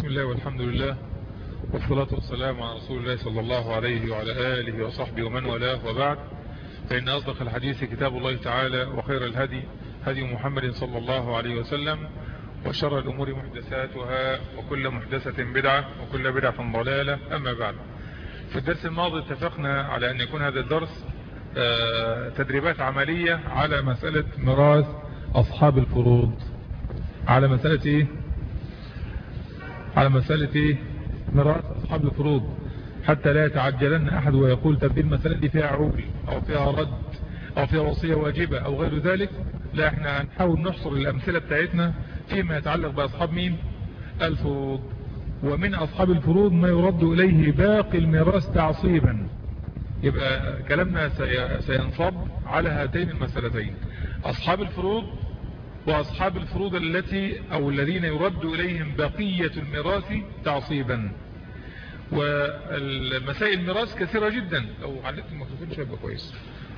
الله والحمد لله والصلاة والسلام على رسول الله صلى الله عليه وعلى آله وصحبه ومن والاه وبعد فإن أصدق الحديث كتاب الله تعالى وخير الهدي هدي محمد صلى الله عليه وسلم وشر الأمور محدثاتها وكل محدثة بدعة وكل بدعة ضلالة أما بعد في الدرس الماضي اتفقنا على أن يكون هذا الدرس تدريبات عملية على مسألة ميراث أصحاب الفروض على مسألة إيه على مسألة إيه ميراث أصحاب الفروض حتى لا يتعجلن أحد ويقول طب المسألة دي فيها عول أو فيها رد أو فيها وصية واجبة أو غير ذلك لا احنا هنحاول نحصر الأمثلة بتاعتنا فيما يتعلق بأصحاب مين الفروض ومن أصحاب الفروض ما يرد إليه باقي الميراث تعصيبا يبقى كلامنا سينصب على هاتين المسألتين أصحاب الفروض وأصحاب الفروض التي أو الذين يرد إليهم بقية الميراث تعصيبا والمسائل الميراث كثيرة جدا لو علقت الميكروفون شويه يبقى كويس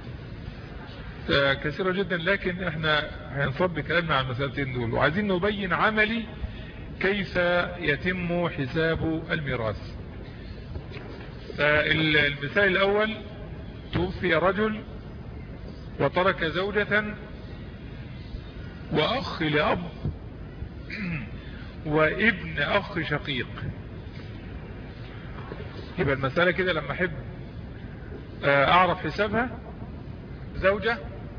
كثيرة جدا لكن احنا هنصب كلامنا على المسألتين دول وعايزين نبين عملي كيف يتم حساب الميراث المثال الأول توفي رجل وترك زوجة وأخ لأب وابن أخ شقيق يبقى المسألة كده لما أحب أعرف حسابها زوجة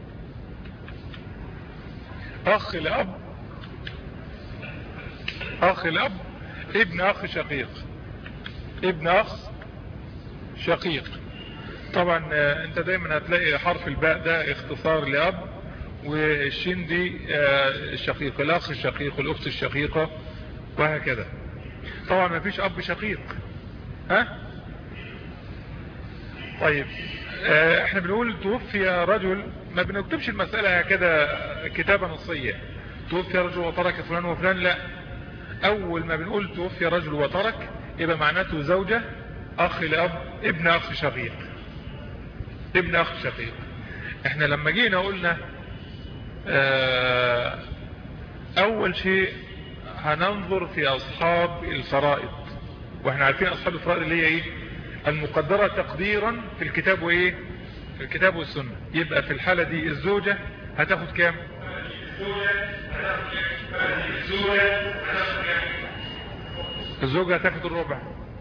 أخ لأب أخ لأب ابن أخ شقيق ابن أخ شقيق طبعا انت دايما هتلاقي حرف الباء ده اختصار لأب والشين دي الشقيق الأخ الشقيق الأخت الشقيقة وهكذا طبعا ما فيش أب شقيق ها طيب احنا بنقول توفي رجل ما بنكتبش المسألة هكذا كتابة نصية توفي رجل وترك فلان وفلان لا اول ما بنقول توفي رجل وترك يبقى معناته زوجة اخ لاب ابن اخ شقيق ابن اخ شقيق احنا لما جينا قلنا اه اول شيء هننظر في اصحاب الفرائض واحنا عارفين اصحاب الفرائض اللي هي ايه المقدرة تقديرا في الكتاب وايه في الكتاب والسنة يبقى في الحالة دي الزوجة هتاخد كام الزوجة هتاخد الربع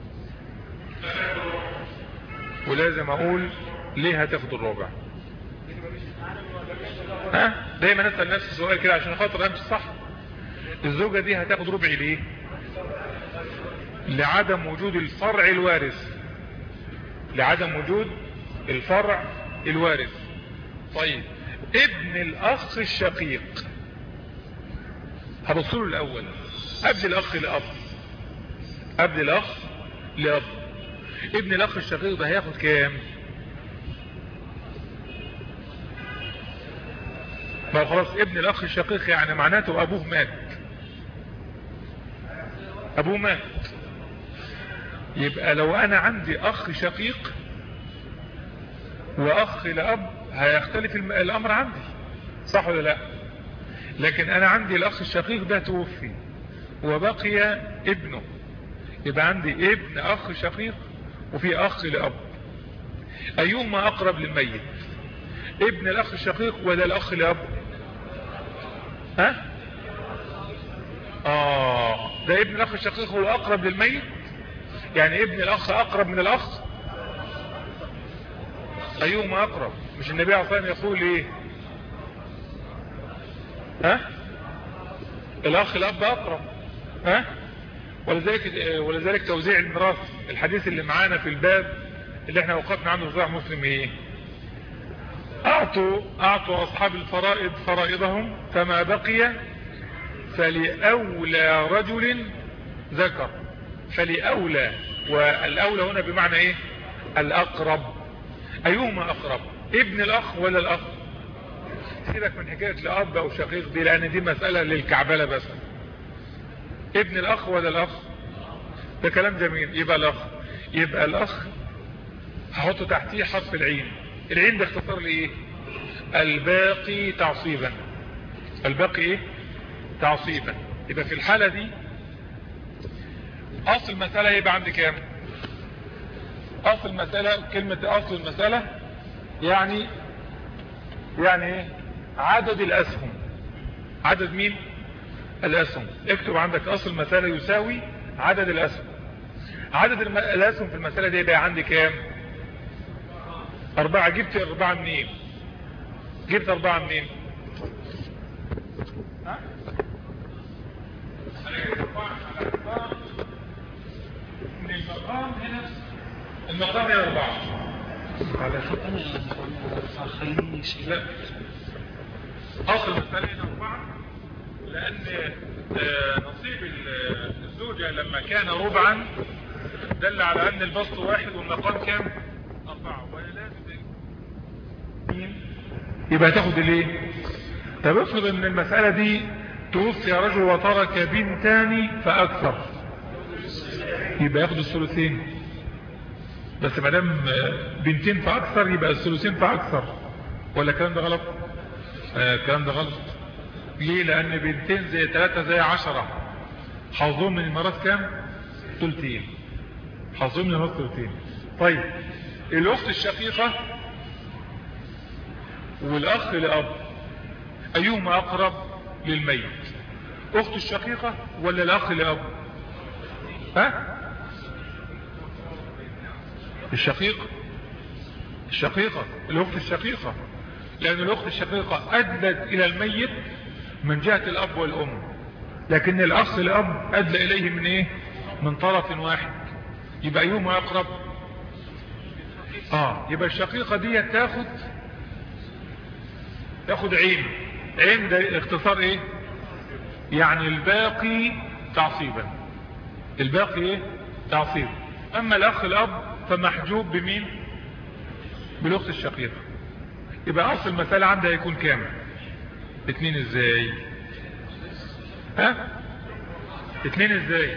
ولازم اقول ليه هتاخد الربع ها دايما نسأل نفس السؤال كده عشان خاطر امشي صح الزوجة دي هتاخد ربع ليه لعدم وجود الفرع الوارث لعدم وجود الفرع الوارث طيب ابن الاخ الشقيق هبصله الاول قبل الاخ لاب قبل الاخ لاب ابن الاخ الشقيق ده هياخد كام ما خلاص ابن الاخ الشقيق يعني معناته ابوه مات ابوه مات يبقى لو انا عندي اخ شقيق واخ لاب هيختلف الامر عندي صح ولا لا لكن انا عندي الاخ الشقيق ده توفي وبقي ابنه يبقى عندي ابن اخ شقيق وفي اخ لاب ايهما اقرب للميت ابن الاخ الشقيق ولا الاخ لاب ها اه ده ابن الاخ الشقيق هو اقرب للميت يعني ابن الاخ اقرب من الاخ ايهما اقرب مش النبي عليه الصلاه والسلام يقول ايه ها الاخ الاب اقرب ها ولذلك ولذلك توزيع الميراث الحديث اللي معانا في الباب اللي احنا وقفنا عنه في صحيح مسلم ايه اعطوا اعطوا اصحاب الفرائض فرائضهم فما بقي فلأولى رجل ذكر فلأولى والأولى هنا بمعنى ايه الأقرب أيهما أقرب ابن الأخ ولا الأخ سيبك من حكاية لأب أو شقيق دي لأن دي مسألة للكعبلة بس ابن الأخ ولا الأخ ده كلام جميل يبقى الأخ يبقى الأخ هحطه تحتيه حرف العين العين ده اختصار لإيه الباقي تعصيبا الباقي ايه تعصيبا يبقى في الحالة دي اصل المسألة يبقى عندي كام اصل المسألة كلمة اصل المسألة يعني يعني ايه عدد الاسهم عدد مين الاسهم اكتب عندك اصل المسألة يساوي عدد الاسهم عدد الاسهم في المسألة دي يبقى عندي كام اربعة جبت اربعة منين جبت اربعة منين ها انا جبت اربعة من المقام هنا المقام هنا اربعة على فكرة خليني شيء لا اصل المسألة هنا اربعة لان آه، نصيب ال- الزوجة لما كان ربعا دل على ان البسط واحد والمقام كام اربعة وهي لازم مين؟ يبقى تاخد الايه طب افرض ان المسألة دي توفي رجل وترك بنتان فاكثر يبقى ياخد الثلثين بس ما دام بنتين فاكثر يبقى الثلثين فاكثر ولا الكلام ده غلط آه الكلام ده غلط ليه لان بنتين زي ثلاثة زي عشرة حظهم من المرات كام ثلثين حظهم من المرات ثلثين طيب الاخت الشقيقة والاخ لاب ايهما اقرب للميت اخت الشقيقة ولا الاخ لاب ها الشقيق الشقيقة الاخت الشقيقة لان الاخت الشقيقة ادلت الى الميت من جهة الاب والام لكن الاخ الاب ادلى اليه من ايه من طرف واحد يبقى ايهما اقرب اه يبقى الشقيقة دي تاخد تاخد عين عين ده اختصار ايه يعني الباقي تعصيبا الباقي ايه تعصيب اما الاخ الاب فمحجوب بمين بالاخت الشقيقة يبقى اصل المسألة عندها يكون كام اتنين ازاي ها اتنين ازاي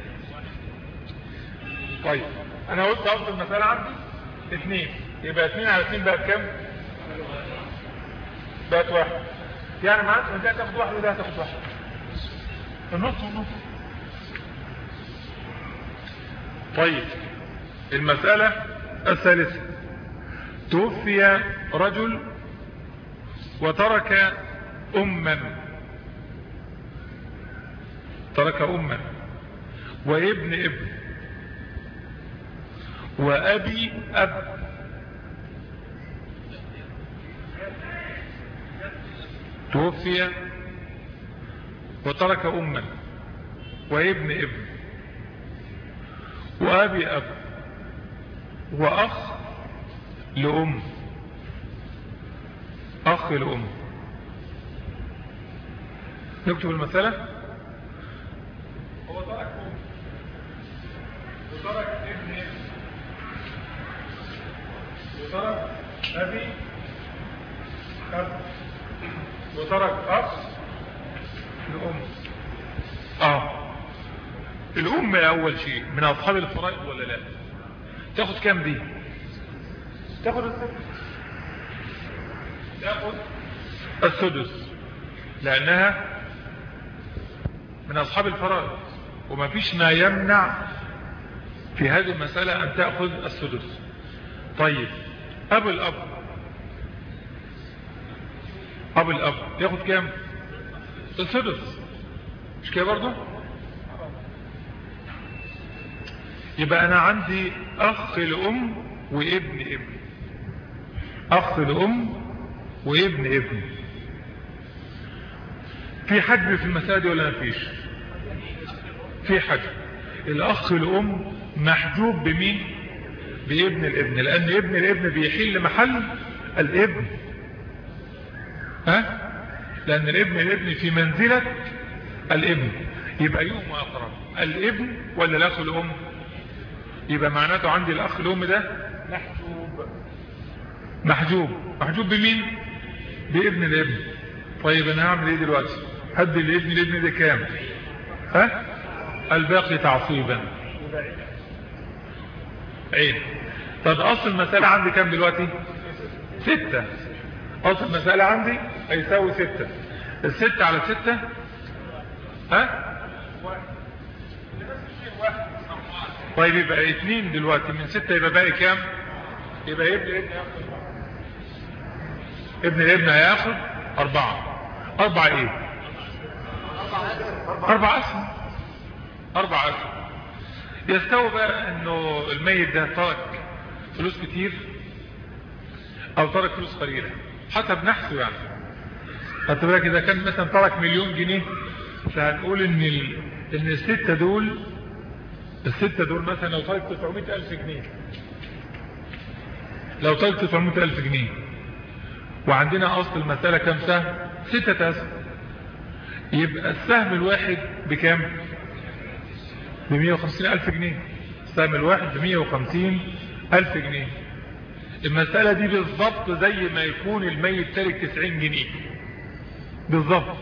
طيب انا قلت اصل المسألة عندي اتنين يبقى اتنين على اتنين بقى بكام بقت واحد يعني معناته ان ده هتاخد واحد وده هتاخد واحد النص والنص طيب المسألة الثالثة توفي رجل وترك أما ترك أما وابن ابن وأبي أب توفي وترك أما وابن ابن وأبي أب وأخ لأم أخ لأم نكتب المسألة هو ترك أم وترك ابن ابن وترك أبي أب وترك أخ لأم آه الأم أول شيء من أصحاب الفرائض ولا لا تاخد كام دي تاخد السدس تاخد السدس لأنها من أصحاب الفرائض وما فيش ما يمنع في هذه المسألة أن تأخذ السدس طيب أبو الأب أبو الأب ياخد كام السدس مش كده برضه يبقى أنا عندي أخ لأم وابن ابن أخ لأم وابن ابن في حجب في المسألة دي ولا مفيش في حجب الأخ لأم محجوب بمين بابن الابن لأن ابن الابن بيحل محل الابن ها لأن الابن الابن في منزلة الابن يبقى يوم أقرب الابن ولا الأخ الأم يبقى معناته عندي الأخ الأم ده محجوب محجوب محجوب بمين بابن الابن طيب أنا هعمل إيه دلوقتي هدي الابن الابن ده كام ها الباقي تعصيبا عين طب أصل المسألة عندي كام دلوقتي ستة أصل المسألة عندي هيساوي ستة الستة على ستة ها واحد لنفس الشيء واحد طيب يبقى اتنين دلوقتي من ستة يبقى باقي كام يبقى ابن ابن ياخد ابن الابن هياخد اربعة اربعة ايه اربع اسهم اربع اسهم يستوى بقى انه الميت ده ترك فلوس كتير او ترك فلوس قليلة حسب نحسه يعني خدت بالك اذا كان مثلا ترك مليون جنيه فهنقول ان ال... ان الستة دول الستة دول مثلا لو ترك 900 الف جنيه لو ترك 900 الف جنيه وعندنا اصل المسألة كام سهم ستة اسهم يبقى السهم الواحد بكام ب 150 الف جنيه السهم الواحد ب 150 الف جنيه المسألة دي بالضبط زي ما يكون الميت تارك 90 جنيه بالضبط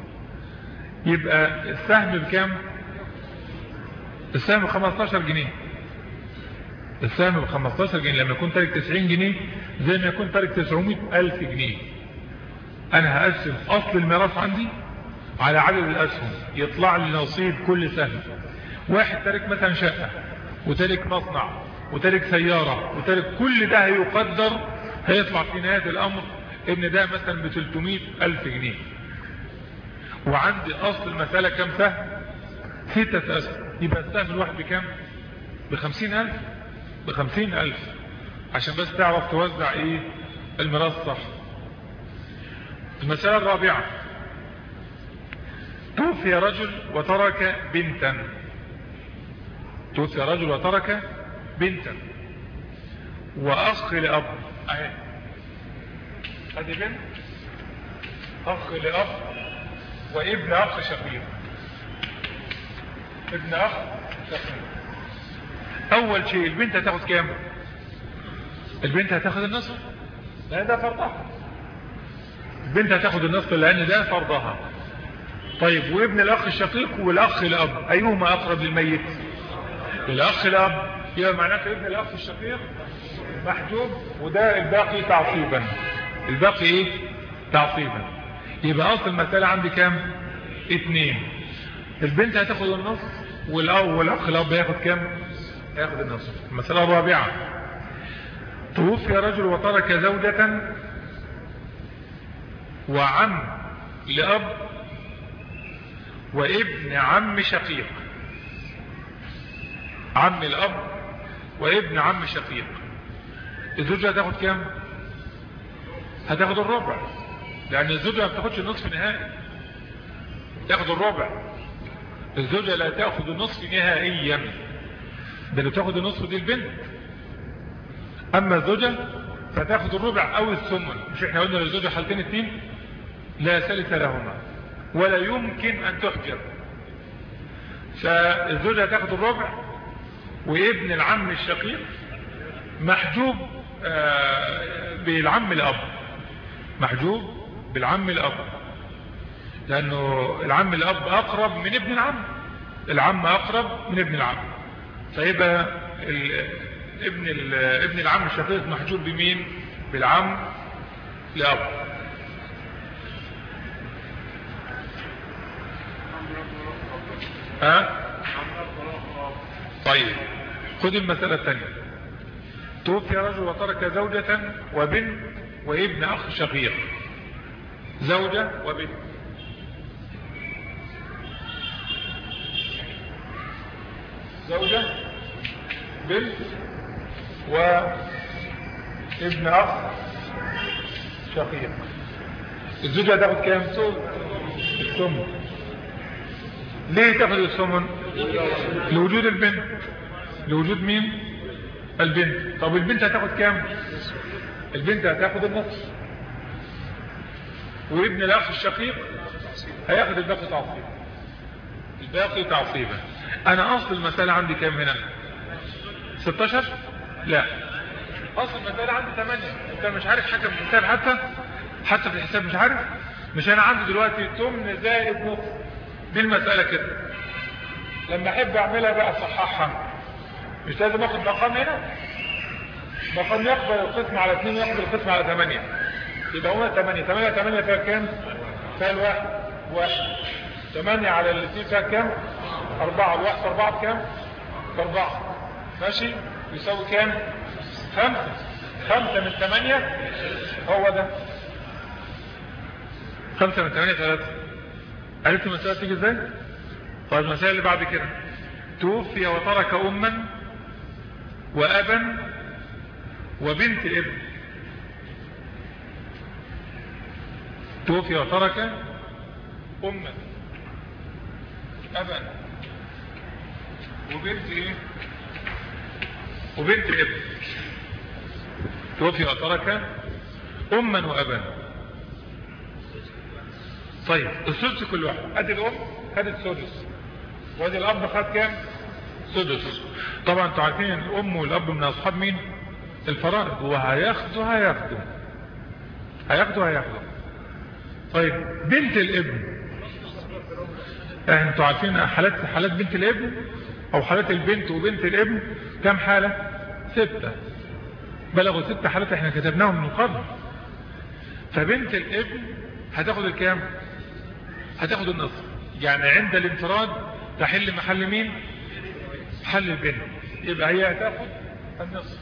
يبقى السهم بكام السهم ب 15 جنيه السهم ب 15 جنيه لما يكون تارك 90 جنيه زي ما يكون تارك 900 الف جنيه انا هقسم اصل الميراث عندي على عدد الاسهم يطلع لي نصيب كل سهم واحد تارك مثلا شقة وتارك مصنع وتارك سيارة وتارك كل ده هيقدر هيطلع في نهاية الامر ان ده مثلا ب 300 الف جنيه وعندي اصل المسألة كام سهم ستة اسهم يبقى السهم الواحد بكام بخمسين الف بخمسين الف عشان بس تعرف توزع ايه الميراث صح المسألة الرابعة توفي رجل وترك بنتا توفي رجل وترك بنتا واخ لاب اهي ادي بنت اخ لاب وابن اخ شقيق ابن اخ شقيق اول شيء البنت هتاخد كام البنت هتاخد النصف لان ده فرضها البنت هتاخد النصف لان ده فرضها طيب وابن الاخ الشقيق والاخ الاب ايهما اقرب للميت الاخ الاب يبقى معناته ابن الاخ الشقيق محجوب وده الباقي تعصيبا الباقي ايه تعصيبا يبقى اصل المسألة عندي كام اتنين البنت هتاخد النص والاخ الاب هياخد كام هياخد النص المسألة الرابعة توفي رجل وترك زوجة وعم لأب وابن عم شقيق عم الأب وابن عم شقيق الزوجة هتاخد كام هتاخد الربع لأن الزوجة ما بتاخدش النصف نهائي تاخد الربع الزوجة لا تأخذ النصف نهائيا ده اللي تاخد النصف دي البنت أما الزوجة فتاخد الربع أو الثمن مش احنا قلنا للزوجة حالتين اتنين لا ثالث لهما ولا يمكن أن تحجر فالزوجة هتاخد الربع وابن العم الشقيق محجوب بالعم الأب محجوب بالعم الأب لأنه العم الأب أقرب من ابن العم العم أقرب من ابن العم فيبقى ابن ابن العم الشقيق محجوب بمين بالعم لأب ها طيب خد المسألة الثانية توفي رجل وترك زوجة وبنت وابن أخ شقيق زوجة وبنت زوجة بنت وابن أخ شقيق الزوجة هتاخد كام الثمن ليه تاخد الثمن لوجود البنت لوجود مين البنت طب البنت هتاخد كام البنت هتاخد النص وابن الاخ الشقيق هياخد الباقي تعصيبا الباقي تعصيبا انا اصل المسألة عندي كام هنا 16 لا اصل المسألة عندي 8 انت مش عارف حكم الحساب حتى حتى في الحساب مش عارف مش انا عندي دلوقتي تمن زائد نص دي المسألة كده لما احب اعملها بقى صححها مش لازم اخد مقام هنا مقام يقبل القسم على 2 ويقبل القسم على 8 يبقى هنا 8 8 8 فيها كام فيها الواحد واحد 8 على الاثنين فيها كام 4 الواحد 4 بكام 4 ماشي يساوي كام خمسة خمسة من ثمانية هو ده خمسة من ثمانية ثلاثة عرفت المسألة تيجي ازاي طيب المسألة اللي بعد كده توفي وترك أما وأبا وبنت ابن توفي وترك أما أبا وبنت ايه وبنت ابن توفي وترك أما وأبا طيب السدس كل واحد ادي الأم خدت سدس وادي الأب خد كام سدس طبعا انتوا عارفين الأم والأب من أصحاب مين الفرائض وهياخدوا هياخدوا هياخدوا هياخدوا طيب بنت الابن انتوا عارفين حالات حالات بنت الابن او حالات البنت وبنت الابن كم حالة ستة بلغوا ستة حالات احنا كتبناهم من قبل فبنت الابن هتاخد الكام هتاخد النصف يعني عند الانفراد تحل محل مين محل البنت يبقى هي هتاخد النصف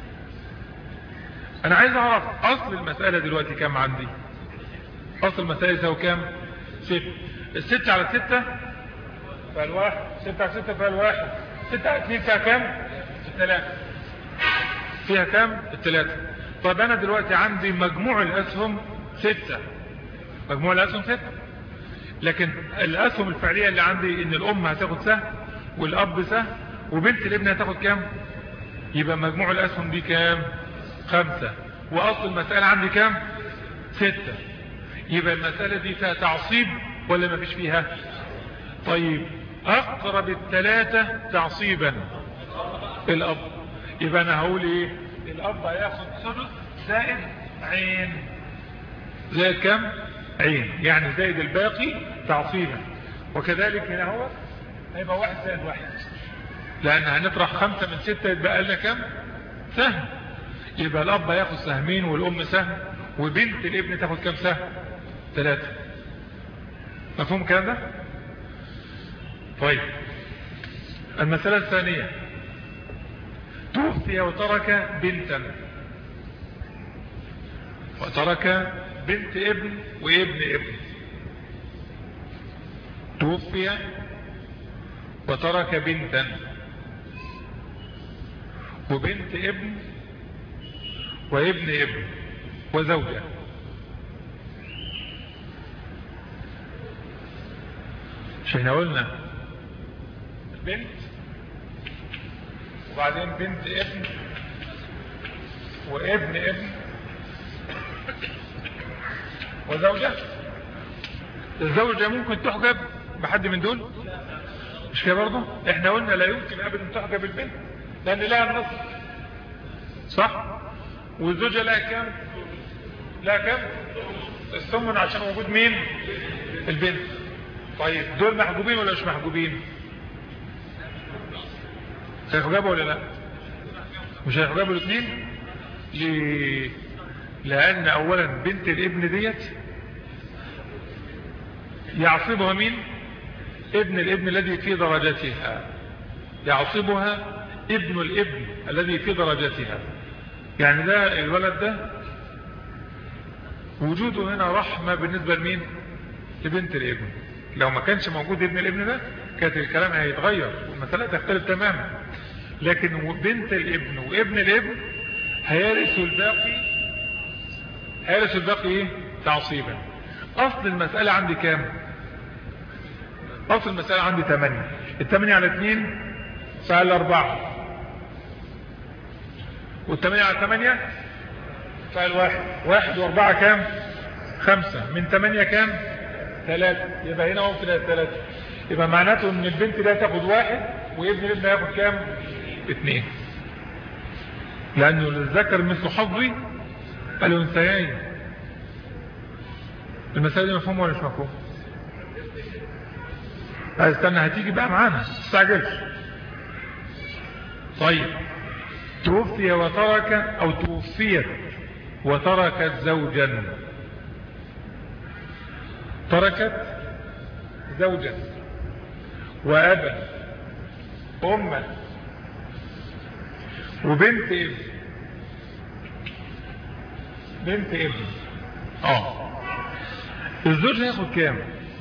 انا عايز اعرف اصل المسألة دلوقتي كام عندي اصل المسألة يساوي كام ست الست على ستة فالواحد ستة على ستة فالواحد ستة على اثنين فيها كام الثلاثة فيها كام الثلاثة طب انا دلوقتي عندي مجموع الاسهم ستة مجموع الاسهم ستة لكن الاسهم الفعلية اللي عندي ان الام هتاخد سهم والاب سهم وبنت الابن هتاخد كام يبقى مجموع الاسهم دي كام خمسة واصل المسألة عندي كام ستة يبقى المسألة دي فيها تعصيب ولا ما فيش فيها طيب اقرب الثلاثة تعصيبا الاب يبقى انا هقول ايه الاب هياخد ثلث زائد عين زائد كم عين يعني زائد الباقي تعصيبا وكذلك هنا هو هيبقى واحد زائد واحد لان هنطرح خمسة من ستة يتبقى لنا كم سهم يبقى الاب هياخد سهمين والام سهم وبنت الابن تاخد كم سهم ثلاثة مفهوم الكلام ده طيب المسألة الثانية توفي وترك بنتا وترك بنت ابن وابن ابن توفي وترك بنتا وبنت ابن وابن ابن وزوجة مش احنا قلنا بنت وبعدين بنت ابن وابن ابن وزوجة الزوجة ممكن تحجب بحد من دول مش كده برضه احنا قلنا لا يمكن ابدا تحجب البنت لان لها النص صح والزوجة لها كام لها كام الثمن عشان وجود مين البنت طيب دول محجوبين ولا مش محجوبين هيحجبوا ولا لا مش هيحجبوا الاثنين ليه لان اولا بنت الابن ديت يعصبها مين ابن الابن الذي في درجتها يعصبها ابن الابن الذي في درجتها يعني ده الولد ده وجوده هنا رحمة بالنسبة لمين لبنت الابن لو ما كانش موجود ابن الابن ده كانت الكلام هيتغير والمسألة تختلف تماما لكن بنت الابن وابن الابن هيرثوا الباقي هيرثوا الباقي ايه تعصيبا اصل المسألة عندي كام اصل المسألة عندي 8 الثمانية على 2 فعل 4 والثمانية على 8 فعل 1 1 و4 كام 5 من 8 كام 3 يبقى هنا هو كده 3 يبقى معناته ان البنت ده تاخد واحد وابن الابن هياخد كام 2 لانه للذكر مثل حظي الانثيين المسألة دي مفهومة ولا مش مفهومة استنى هتيجي بقى معانا استعجلش طيب توفي وترك او توفيت وتركت زوجا تركت زوجا وابا اما وبنت ابن بنت ابن اه الزوج هياخد كام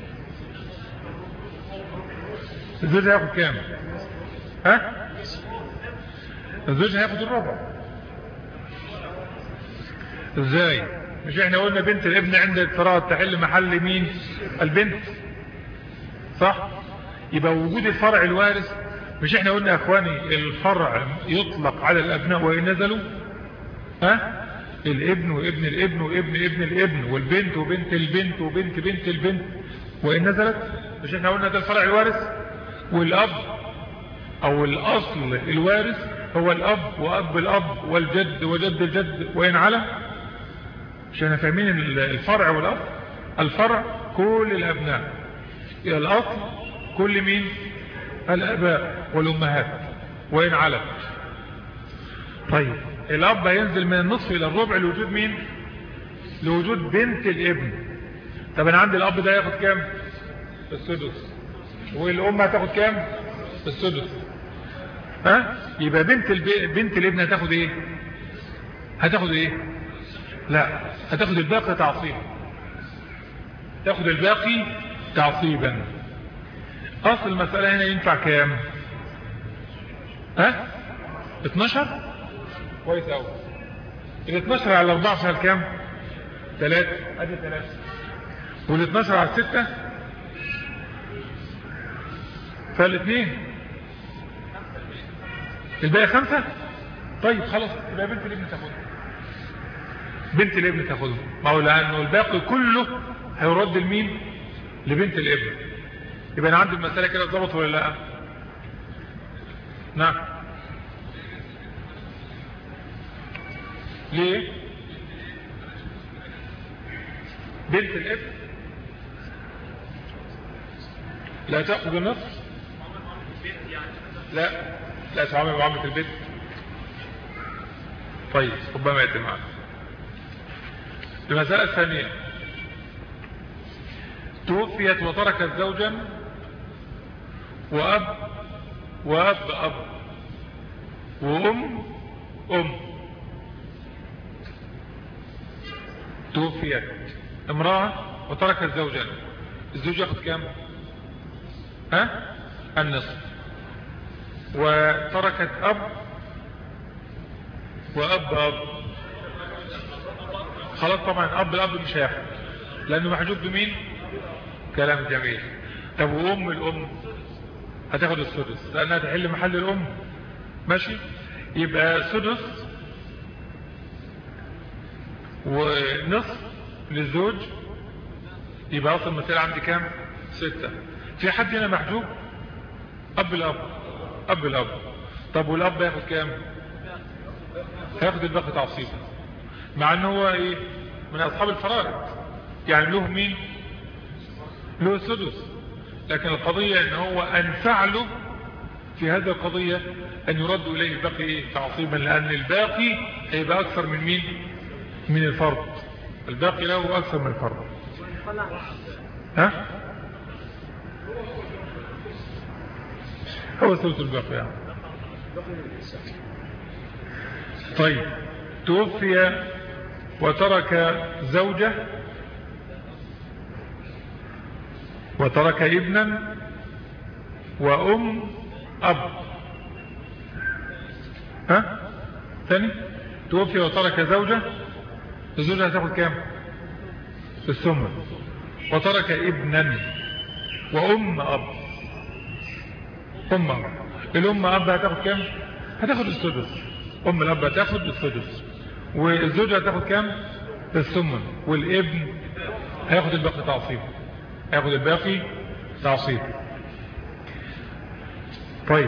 الزوج هياخد كام ها الزوج هياخد الربع ازاي مش احنا قلنا بنت الابن عند الفراغ تحل محل مين البنت صح يبقى وجود الفرع الوارث مش احنا قلنا يا اخواني الفرع يطلق على الابناء وان نزلوا ها الابن وابن الابن وابن ابن الابن والبنت وبنت البنت وبنت بنت البنت وان نزلت مش احنا قلنا ده الفرع الوارث والاب او الاصل الوارث هو الاب واب الاب والجد وجد الجد وان على مش احنا فاهمين الفرع والاب الفرع كل الابناء الاصل كل مين الاباء والامهات وان علت طيب الاب هينزل من النصف الى الربع لوجود مين لوجود بنت الابن طب انا عندي الاب ده ياخد كام السدس والام هتاخد كام السدس ها يبقى بنت البي... بنت الابن هتاخد ايه هتاخد ايه لا هتاخد الباقي تعصيبا تاخد الباقي تعصيبا اصل المسألة هنا ينفع كام ها 12 كويس قوي ال 12 على 14 كام 3 ادي 3 وال 12 على 6 فالاثنين الباقي خمسة طيب خلاص يبقى بنت الابن تاخدها بنت الابن تاخدها ما هو لانه الباقي كله هيرد لمين لبنت الابن يبقى انا عندي المسألة كده اتظبط ولا لا نعم ليه بنت الابن لا تأخذ النصف لا لا تعامل معاملة البيت طيب ربما يأتي معنا المسألة الثانية توفيت وتركت زوجا وأب وأب أب وأم أم توفيت امرأة وتركت زوجا الزوج ياخد كام ها النصف وتركت أب وأب أب خلاص طبعا أب الأب مش هياخد لأنه محجوب بمين كلام جميل طب وأم الأم هتاخد السدس لأنها تحل محل الأم ماشي يبقى سدس ونصف للزوج يبقى أصل المسألة عندي كام ستة في حد هنا محجوب أب الأب أب الأب طب والأب ياخد كام هياخد الباقي تعصيبا مع أنه هو إيه من أصحاب الفرائض يعني له مين له سدس لكن القضية ان هو انفع له في هذه القضية ان يرد اليه الباقي إيه؟ تعصيبا لان الباقي هيبقى اكثر من مين من الفرد الباقي له اكثر من الفرد ها هو ثلث الباقي يعني. طيب توفي وترك زوجه وترك ابنا وام اب ها ثاني توفي وترك زوجة الزوجة هتاخد كام الثمن وترك ابنا وام اب ام اب الام اب هتاخد كام هتاخد السدس ام الاب هتاخد السدس والزوجة هتاخد كام الثمن والابن هياخد الباقي تعصيب هياخد الباقي تعصيب طيب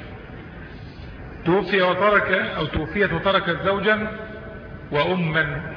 توفي وترك او توفيت وتركت زوجا واما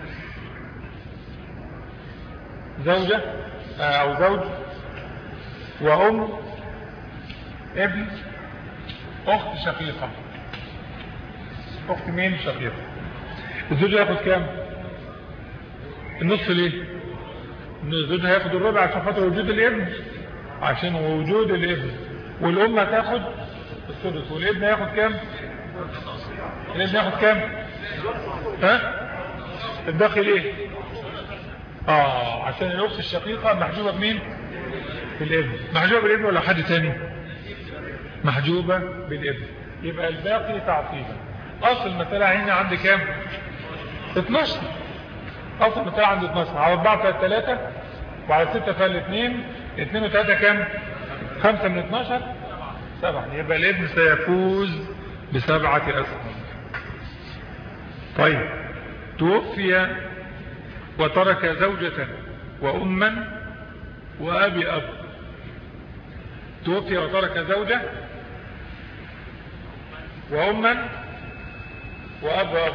زوجة او زوج وام ابن اخت شقيقة اخت مين شقيقة الزوج ياخد كام النصف ليه الزوج هياخد الربع عشان خاطر وجود الابن عشان وجود الابن والام هتاخد السدس والابن هياخد كام الابن ياخد كام ها الداخل ايه اه عشان الاخت الشقيقة محجوبة بمين بالابن محجوبة بالابن ولا حد تاني محجوبة بالابن يبقى الباقي تعصيبا اصل المسألة هنا عندي كام 12 اصل المسألة عندي 12 على 4 فال 3 وعلى 6 فال 2 2 و3 كام 5 من 12 سبعة يبقى الابن سيفوز بسبعة أسهم طيب توفي وترك زوجة وأما وأبي أب توفي وترك زوجة وأما وأب أب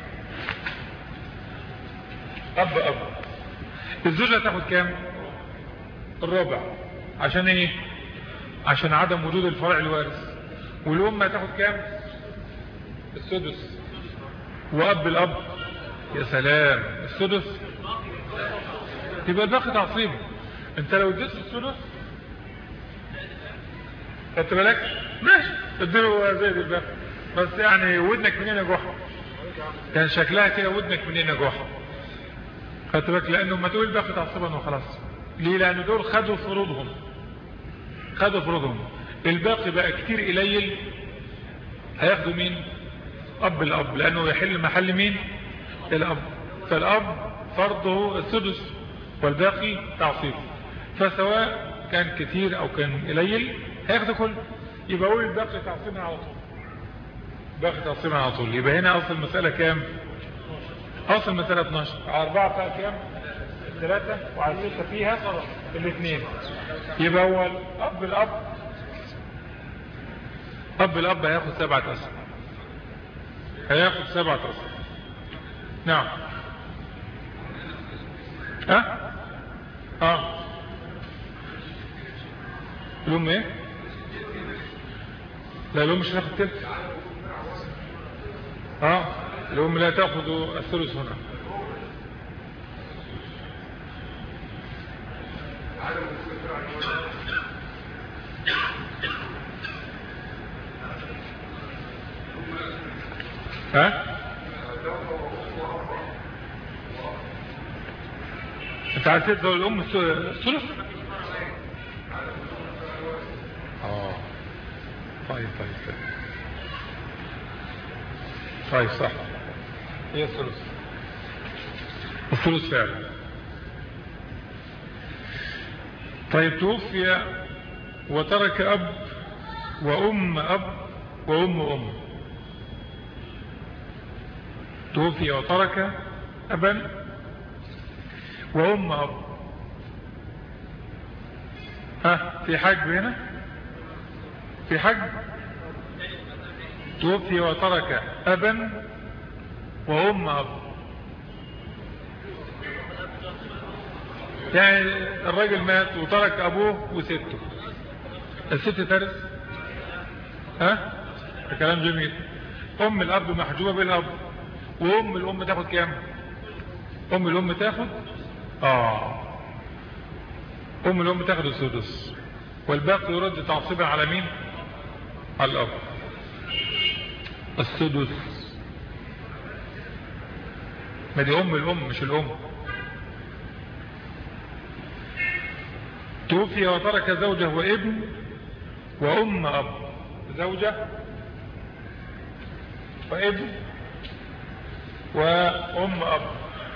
أب أب الزوجة تاخد كام الربع عشان ايه عشان عدم وجود الفرع الوارث والأم تاخد كام السدس وأب الأب يا سلام السدس يبقى الباقي تعصيب انت لو اديت السدس خدت بالك ماشي اديله زي الباقي بس يعني ودنك منين يا جحا كان شكلها كده ودنك منين يا جحا خدت بالك لانه ما تقول الباقي تعصيبا وخلاص ليه لان دول خدوا فروضهم خدوا فروضهم الباقي بقى كتير قليل هياخدوا مين اب الاب لانه يحل محل مين الاب فالاب فرضه السدس والباقي تعصيب فسواء كان كتير او كان قليل هياخدوا كله يبقى قول الباقي تعصيبا على طول باقي تعصيبا على طول يبقى هنا اصل المسألة كام اصل المسألة 12 على 4 فيها كام ثلاثة وعلى 6 فيها الاثنين يبقى هو الاب الاب اب الاب هياخد سبعة اسهم هياخد سبعة اسهم نعم ها اه, آه. الام ايه لا الام مش هتاخد تلت اه الام لا تاخذ الثلث هنا ها انت عايز تدخل الام الثلث اه طيب طيب طيب طيب صح هي الثلث الثلث فعلا طيب توفي وترك اب وام اب وام ام توفي وترك ابا وام اب ها في حج هنا في حج توفي وترك ابا وام اب يعني الراجل مات وترك ابوه وسته الست ترث ها ده كلام جميل ام الاب محجوبه بالاب وام الام تاخد كام ام الام تاخد اه ام الام تاخد السدس والباقي يرد تعصيبا على مين على الاب السدس ما دي ام الام مش الام توفي وترك زوجه وابن وام اب زوجه وابن وام اب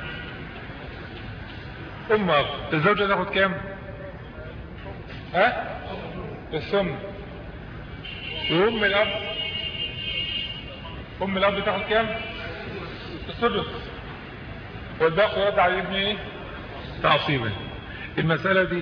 ام اب الزوجه تاخد كام ها الثمن وام الاب ام الاب تاخد كام السدس والباقي يرد على الابن ايه تعصيبا المساله دي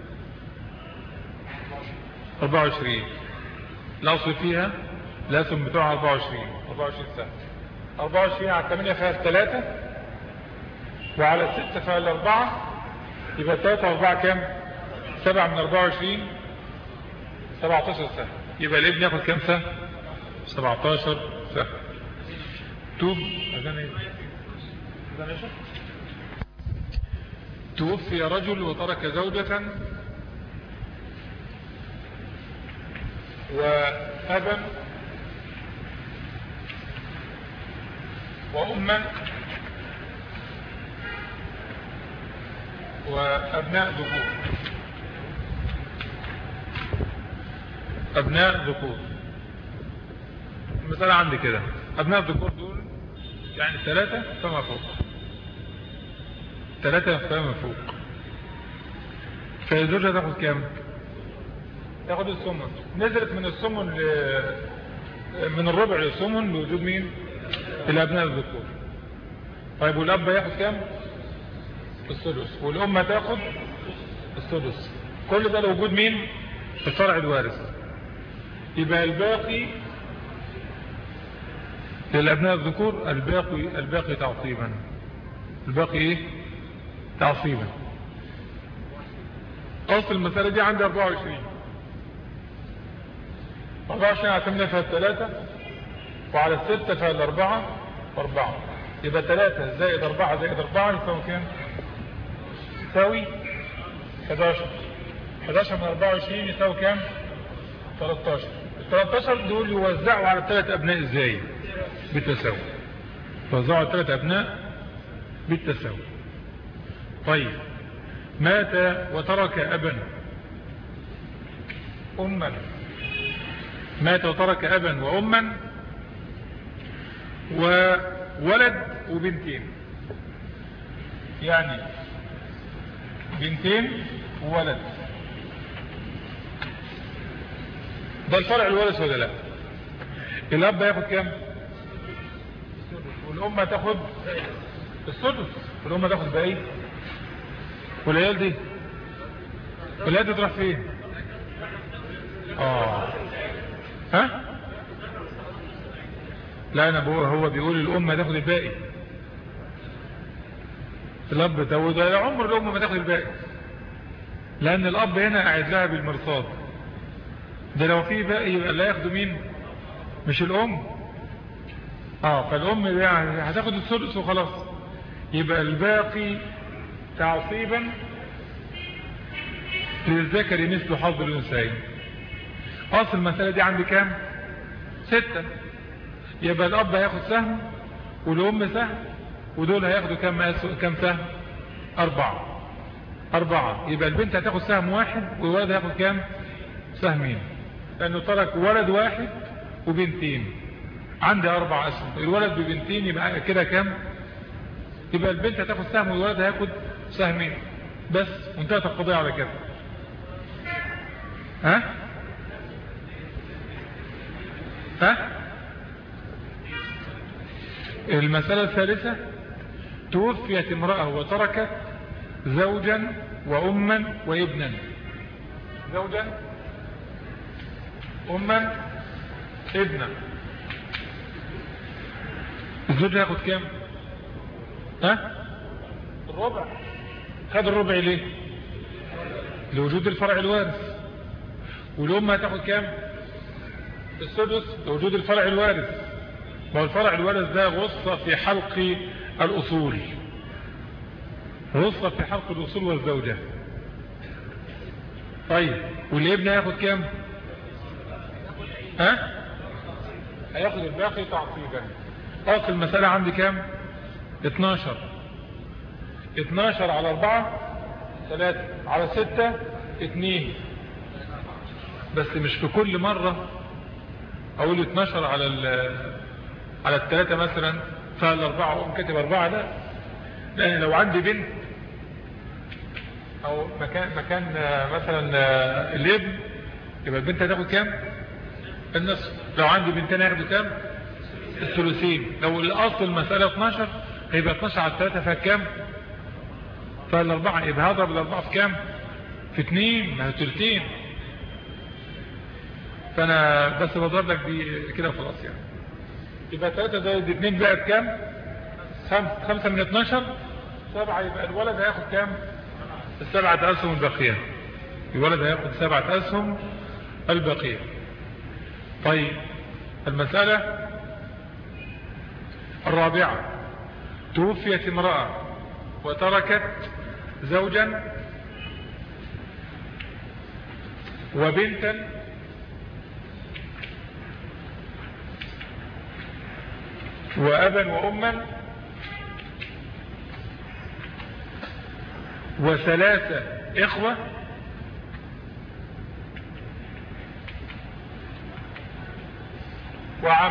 24 الاصل فيها لازم بتوع 24 24 سنه 24 على 8 فيها 3 وعلى 6 فيها الأربعة يبقى 3 و4 كام 7 من 24 17 سنة يبقى الابن ياخد كام سنة 17 سنة توب أذان ايه أذان ايه توفي رجل وترك زوجة وأبا وأما وأبناء ذكور أبناء ذكور المسألة عندي كده أبناء الذكور دول يعني ثلاثة فما فوق ثلاثة فما فوق فالزوجة تاخد كام تاخد السمن نزلت من السمن ل... من الربع للسمن لوجود مين الأبناء الذكور طيب والأب ياخد كام السدس والأم تاخد السدس كل ده لوجود مين الفرع الوارث يبقى الباقي للأبناء الذكور الباقي الباقي تعصيبا الباقي ايه تعصيبا أصل المسألة دي عندي 24 24 اعتمدنا فيها الثلاثة وعلى الستة فيها الأربعة وأربعة يبقى ثلاثة زائد أربعة زائد أربعة يساوي كام؟ يساوي 11 11 من 24 يساوي كام؟ 13 ال 13 دول يوزعوا على الثلاث أبناء ازاي؟ بالتساوي يوزعوا على الثلاث أبناء بالتساوي طيب مات وترك أبا أما مات وترك أبا وأما وولد وبنتين يعني بنتين وولد ده الفرع الوارث ولا لا الاب ياخد كام والام تاخد السدس والام تاخد باقي والعيال دي والعيال دي تروح فين اه ها لا انا بقول هو بيقول الام تاخد الباقي الاب ده يا عمر الام ما تاخد الباقي لان الاب هنا قاعد لها بالمرصاد ده لو في باقي يبقى اللي هياخده مين مش الام اه فالام يعني هتاخد الثلث وخلاص يبقى الباقي تعصيبا للذكر مثل حظ الانثيين اصل المسألة دي عندي كام ستة يبقى الاب هياخد سهم والام سهم ودول هياخدوا كام كام سهم اربعة اربعة يبقى البنت هتاخد سهم واحد والولد هياخد كام سهمين لانه ترك ولد واحد وبنتين عندي اربع اسهم الولد ببنتين يبقى كده كام يبقى البنت هتاخد سهم والولد هياخد سهمين بس وانتهت القضية على كده ها ها المسألة الثالثة توفيت امرأة وتركت زوجا وأما وابنا زوجا أما ابنا الزوج هياخد كام ها الربع خد الربع ليه لوجود الفرع الوارث والأم هتاخد كام السدس لوجود الفرع الوارث ما هو الفرع الوارث ده غصة في حلق الأصول غصة في حلق الأصول والزوجة طيب والابن هياخد كام ها هياخد الباقي تعصيبا اصل المسألة عندي كام 12 12 على 4 3 على 6 2 بس مش في كل مرة اقول 12 على على الثلاثة مثلا فالاربعة اقوم كاتب اربعة لا لان لو عندي بنت او مكان مكان مثلا الابن يبقى البنت هتاخد كام النصف لو عندي بنتين هياخدوا كام الثلثين لو الاصل المسألة 12 هيبقى 12 على 3 فيها كام فالاربعة يبقى هضرب الاربعة في كام في اتنين ما هي ثلثين فانا بس بضرب لك دي كده خلاص يعني يبقى 3 زائد 2 بقى بكام 5 من 12 سبعة يبقى الولد هياخد كام السبعة اسهم الباقية الولد هياخد سبعة اسهم الباقية طيب المسألة الرابعة توفيت امرأة وتركت زوجا وبنتا وأبا وأما وثلاثة إخوة وعم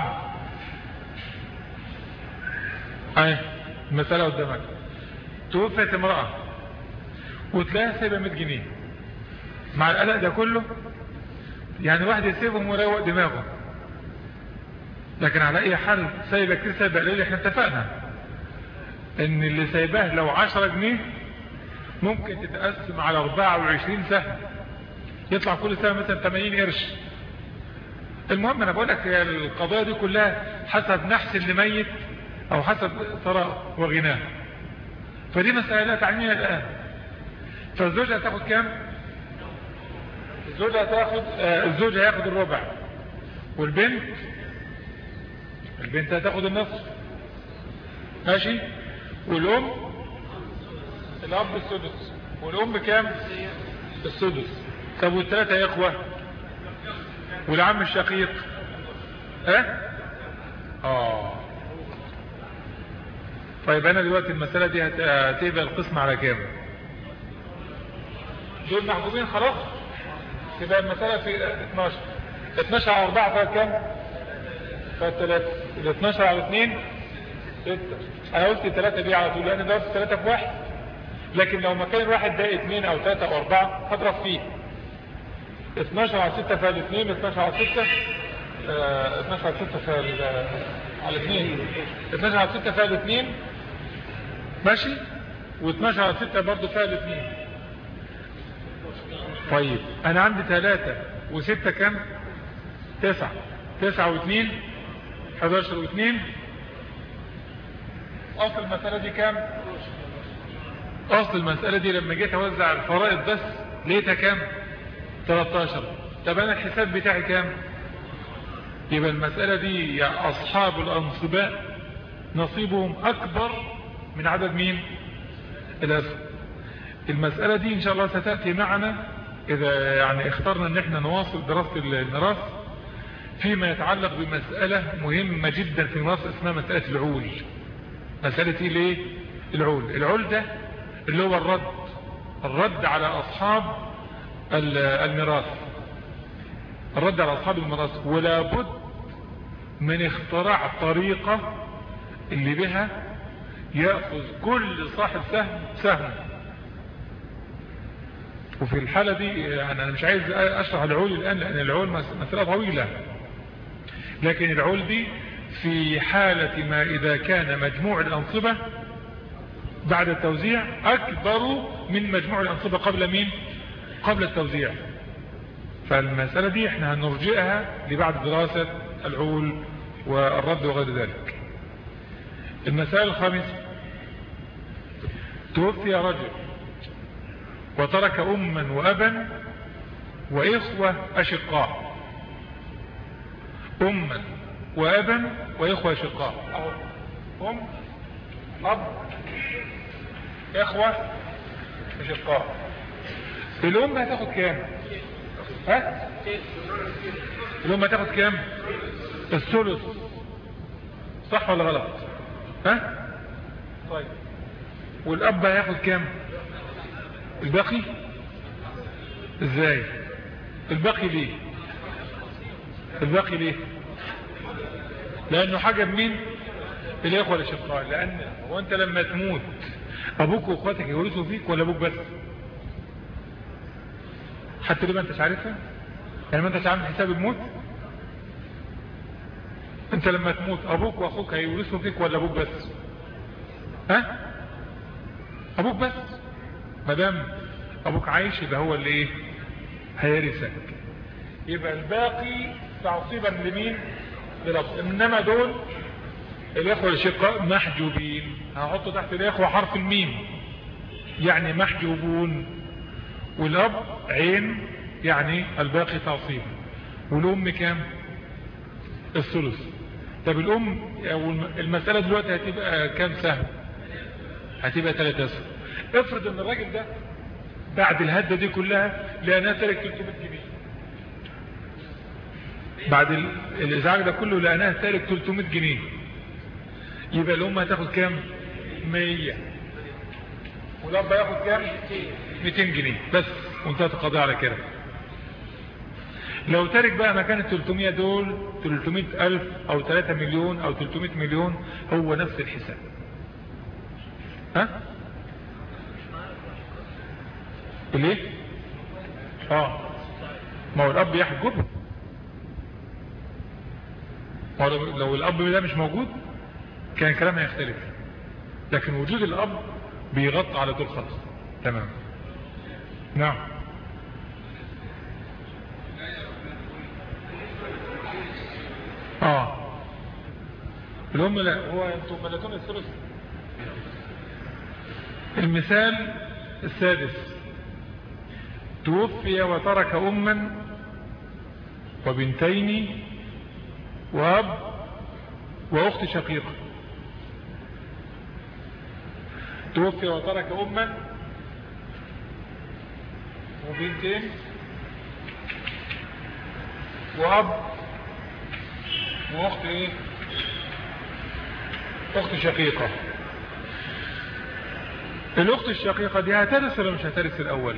اهي المسألة قدامك توفت امرأة وتلاقيها سايبة 100 جنيه مع القلق ده كله يعني واحد يسيبهم ويروق دماغه لكن على اي حال سايبة كتير سايبة قليل احنا اتفقنا ان اللي سايباه لو 10 جنيه ممكن تتقسم على 24 سهم يطلع كل سهم مثلا 80 قرش المهم انا بقول لك القضايا دي كلها حسب نحس اللي ميت او حسب ثراء وغناه فدي مسألة لا تعنيها الان فالزوجة هتاخد كام الزوجة هتاخد آه الزوجة هياخد الربع والبنت البنت هتاخد النصف ماشي والام الاب السدس والام كام السدس طب والثلاثة يا اخوة والعم الشقيق اه اه طيب انا دلوقتي المسألة دي هتبقى القسم على كام دول محبوبين خلاص تبقى المسألة في 12 12 على 4 فيها كام فيها 3 يبقى 12 على 2 6 انا قلت 3 دي على طول لان ده 3 في واحد لكن لو مكان الواحد ده 2 او 3 او 4 هضرب فيه 12 على 6 فيها 2 12 على 6 اه 12 على 6 فيها على 2 12 على 6 فيها 2 ماشي و12 على 6 برضه فيها 2 طيب انا عندي 3 و6 كام 9 9 و2 11 و2 اصل المسألة دي كام اصل المسألة دي لما جيت اوزع الفرائض بس لقيتها كام 13 طب انا الحساب بتاعي كام يبقى المسألة دي يا اصحاب الانصباء نصيبهم اكبر من عدد مين الاسد المسألة دي ان شاء الله ستأتي معنا اذا يعني اخترنا ان احنا نواصل دراسة الميراث فيما يتعلق بمسألة مهمة جدا في الميراث اسمها مسألة العول مسألة ايه ليه العول العول ده اللي هو الرد الرد على اصحاب الميراث الرد على اصحاب الميراث ولا بد من اختراع طريقة اللي بها يأخذ كل صاحب سهم سهم وفي الحالة دي يعني انا مش عايز اشرح العول الان لان العول مسألة طويلة لكن العول دي في حالة ما اذا كان مجموع الانصبة بعد التوزيع اكبر من مجموع الانصبة قبل مين قبل التوزيع فالمسألة دي احنا هنرجئها لبعد دراسة العول والرد وغير ذلك المسائل الخامسة توفي رجل وترك أما وأبا وإخوة أشقاء أما وأبا وإخوة أشقاء أم أب إخوة أشقاء الأم هتاخد كام ها الأم هتاخد كام الثلث صح ولا غلط ها طيب والأب هياخد كام الباقي ازاي الباقي ليه الباقي ليه لانه حاجة مين الاخوة الاشقاء لان هو انت لما تموت ابوك واخواتك يورثوا فيك ولا ابوك بس حتى ليه ما انتش عارفها يعني ما انتش عامل حساب الموت انت لما تموت ابوك واخوك هيورثوا فيك ولا ابوك بس ها ابوك بس ما دام ابوك عايش يبقى هو اللي ايه هيرثك يبقى الباقي تعصيبا لمين لرب انما دول الاخوه الشقاء محجوبين هحط تحت الاخوه حرف الميم يعني محجوبون والاب عين يعني الباقي تعصيبا والام كام الثلث طب الام المساله دلوقتي هتبقى كام سهم هتبقى ثلاثة اسهم افرض ان الراجل ده بعد الهدة دي كلها لانها ترك 300 جنيه بعد الازعاج ده كله لانها ترك 300 جنيه يبقى الام هتاخد كام 100 والاب هياخد كام 200 جنيه بس وانتهت القضيه على كده لو ترك بقى مكان ال 300 دول 300 ألف أو 3 مليون أو 300 مليون هو نفس الحساب ها ليه اه ما هو الأب يحجب ما هو لو- لو الأب ده مش موجود كان كلامها يختلف لكن وجود الأب بيغطي على طول خط تمام نعم اه الأم لا هو انتم ملكون الثلث المثال السادس توفي وترك أما وبنتين وأب وأخت شقيقة توفي وترك أما وبنتين وأب واخت ايه اخت شقيقة الاخت الشقيقة دي هترث ولا مش هترث الاول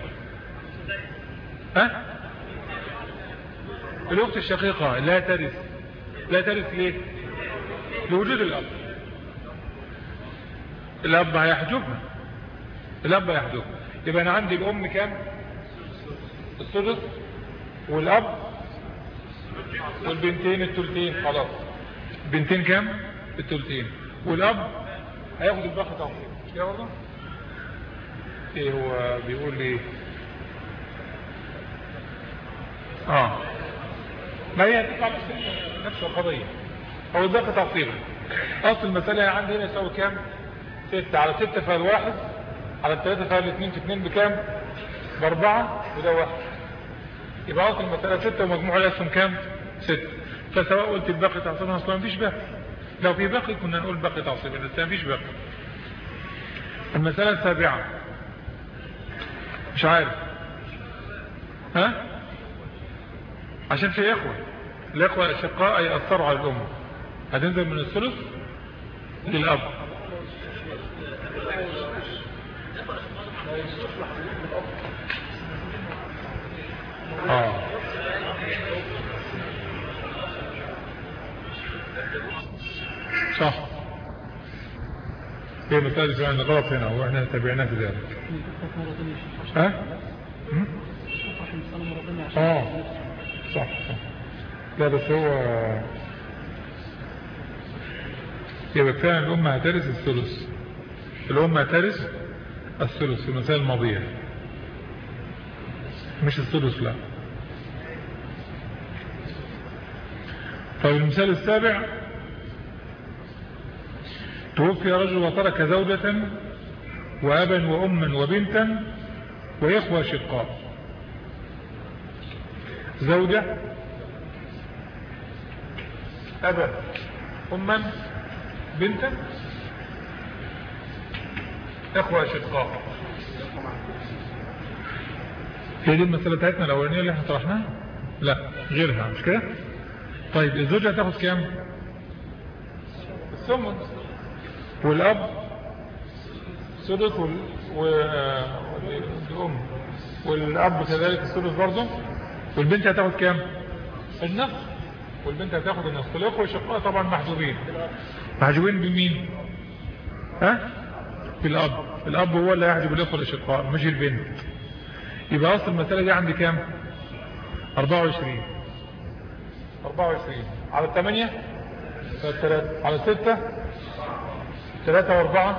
ها الاخت الشقيقة لا ترث لا ترث ليه لوجود الاب الاب هيحجبها الاب هيحجبها يبقى انا عندي الام كام السدس والاب والبنتين التلتين خلاص بنتين كام التلتين والاب هياخد الباقي تعصيب مش كده برضه ايه هو بيقول لي اه ما هي تطلع نفس نفس القضيه هو الباقي تعصيبا اصل المساله عندي هنا يساوي كام ستة على ستة فال واحد على الثلاثة فال اثنين في اثنين بكام باربعة وده واحد يبقى اصل المسألة ستة ومجموع الاسهم كام ستة فسواء قلت الباقي تعصيبا اصلا مفيش باقي لو في باقي كنا نقول باقي تعصيبا بس مفيش باقي المسألة السابعة مش عارف ها عشان في اخوة الاخوة الاشقاء يأثروا على الام هتنزل من الثلث للاب اه صح هي مسألة فعلا غلط هنا واحنا تابعناه في ذلك ها؟ هم؟ اه صح صح لا بس هو يبقى فعلا الأم هترث الثلث الأم هترث الثلث في المسائل الماضية مش الثلث لا طيب المثال السابع توفي رجل وترك زوجة وأبا وأما وبنتا وإخوة شقاء زوجة أبا أما بنتا إخوة شقاء هي دي المسألة بتاعتنا الأولانية اللي احنا طرحناها لا غيرها مش كده طيب الزوجة هتاخد كام الثمن والأب سدس وال... و... آه، والأم والأب كذلك السدس برضه والبنت هتاخد كام النصف والبنت هتاخد النصف الأخوة والشقاء طبعا محجوبين محجوبين بمين ها بالأب الأب هو اللي هيحجب الأخوة والشقاء مش البنت يبقى أصل المسألة دي عندي كام 24 24 على 8 3 على 6 3 و4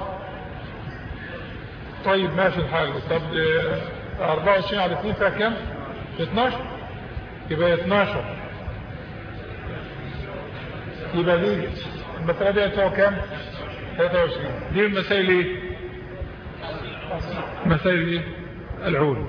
طيب ماشي الحال طب آه، 24 على 2 فيها كام 12 يبقى 12 يبقى دي المسألة دي هتساوي كام 23 دي المسائل ايه مسائل ايه العول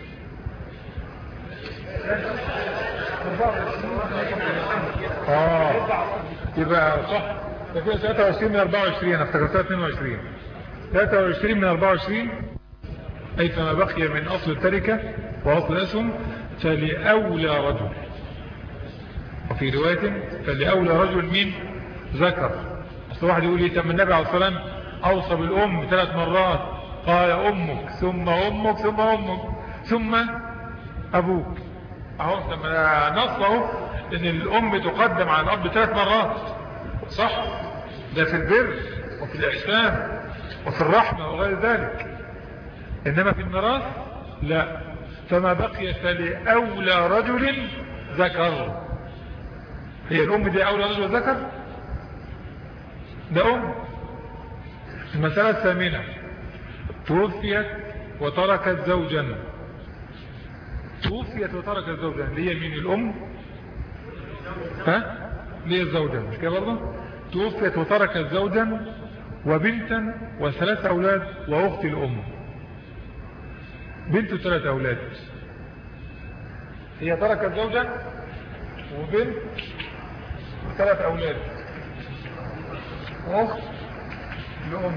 اه يبقى صح ده كده 23 من 24 انا افتكرتها 22 23 من 24 اي فما بقي من اصل التركة واصل الاسهم فلأولى رجل وفي رواية فلأولى رجل مين ذكر بس واحد يقول لي طب النبي عليه الصلاة والسلام أوصى بالأم ثلاث مرات قال أمك ثم أمك ثم أمك ثم أبوك أهو لما نصه إن الأم تقدم على الأب ثلاث مرات صح ده في البر وفي الإحسان وفي الرحمة وغير ذلك إنما في الميراث لا فما بقي فلأولى رجل ذكر هي الأم دي أولى رجل ذكر ده أم المسألة الثامنة توفيت وتركت زوجا توفيت وتركت زوجا اللي هي مين الأم ها اللي هي الزوجة مش كده برضه توفيت وتركت زوجا وبنتا وثلاث أولاد وأخت الأم بنت وثلاث أولاد هي تركت زوجا وبنت وثلاث أولاد أخت الأم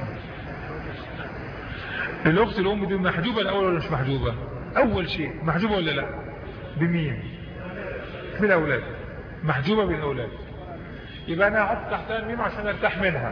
الأخت الأم دي محجوبة الأول ولا مش محجوبة أول شيء محجوبة ولا لا بمين بالأولاد محجوبة بالأولاد يبقى أنا أحط تحتها الميم عشان أرتاح منها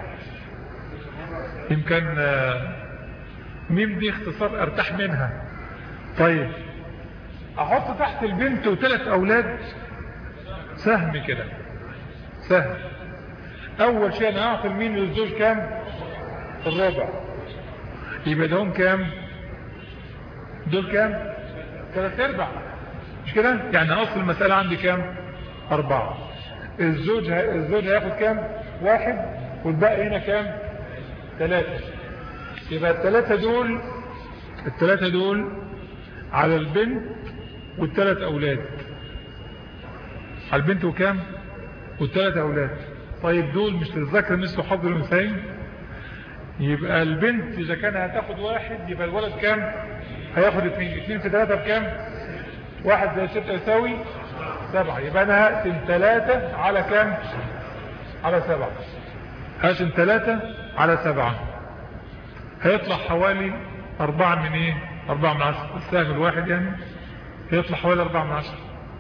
يمكن ميم دي اختصار أرتاح منها طيب أحط تحت البنت وثلاث أولاد سهم كده سهم أول شيء أنا أعطي المين للزوج كام الربع يبقى دهم كام دول كام ثلاث ارباع مش كده يعني اصل المسألة عندي كام اربعة الزوج ه... الزوج هياخد كام واحد والباقي هنا كام ثلاثة يبقى الثلاثة دول الثلاثة دول على البنت والثلاث اولاد على البنت وكام والثلاث اولاد طيب دول مش للذكر مثل حظ الانثيين يبقى البنت اذا كان هتاخد واحد يبقى الولد كام هياخد اثنين اثنين في ثلاثة بكام واحد زي ستة يساوي سبعة يبقى انا هقسم ثلاثة على كام على سبعة هقسم ثلاثة على سبعة هيطلع حوالي اربعة من ايه اربعة من عشرة السهم الواحد يعني هيطلع حوالي اربعة من عشرة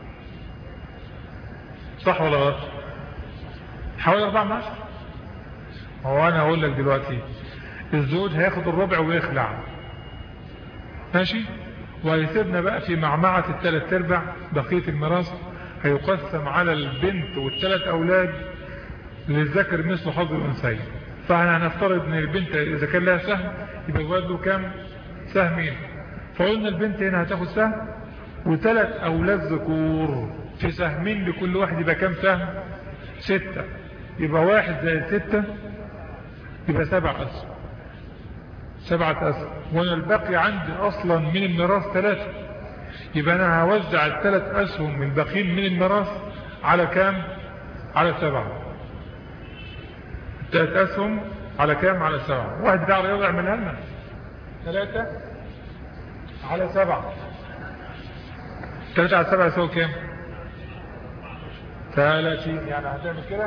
صح ولا غلط حوالي اربعة من عشرة هو انا هقول لك دلوقتي الزوج هياخد الربع ويخلع ماشي وهيسيبنا بقى في معمعة الثلاث ارباع بقية الميراث هيقسم على البنت والثلاث اولاد للذكر مثل حظ الانثيين فاحنا هنفترض ان البنت اذا كان لها سهم يبقى الولد له كام سهمين فقلنا البنت هنا هتاخد سهم وثلاث اولاد ذكور في سهمين لكل واحد يبقى كام سهم ستة يبقى واحد زي ستة يبقى سبع أسهم سبعة أسهم وانا الباقي عندي اصلا من الميراث ثلاثة يبقى انا هوزع الثلاث اسهم من الباقيين من الميراث على كام على سبعة الثلاث اسهم على كام على سبعة واحد بتاع رياضة يعملها لنا ثلاثة على سبعة ثلاثة على سبعة يساوي كام ثلاثين يعني هتعمل كده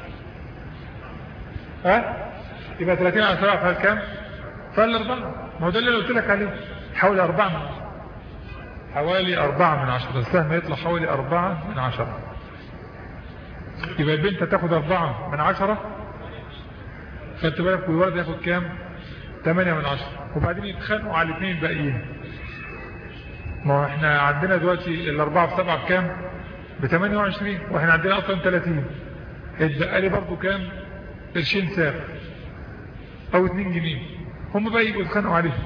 ها يبقى 30 على 7 فهل كام فهل 4 ما هو ده اللي قلت لك عليه حوالي 4 من 10 حوالي 4 من 10 السهم يطلع حوالي 4 من 10 يبقى البنت هتاخد 4 من 10 خدت بالك والولد ياخد كام 8 من 10 وبعدين يتخانقوا على الاثنين الباقيين ما هو احنا عندنا دلوقتي الاربعة في سبعة بكام ب 28 واحنا عندنا اصلا 30 اتبقى لي برضه كام قرشين ساق او 2 جنيه هم بقى يبقوا يتخانقوا عليه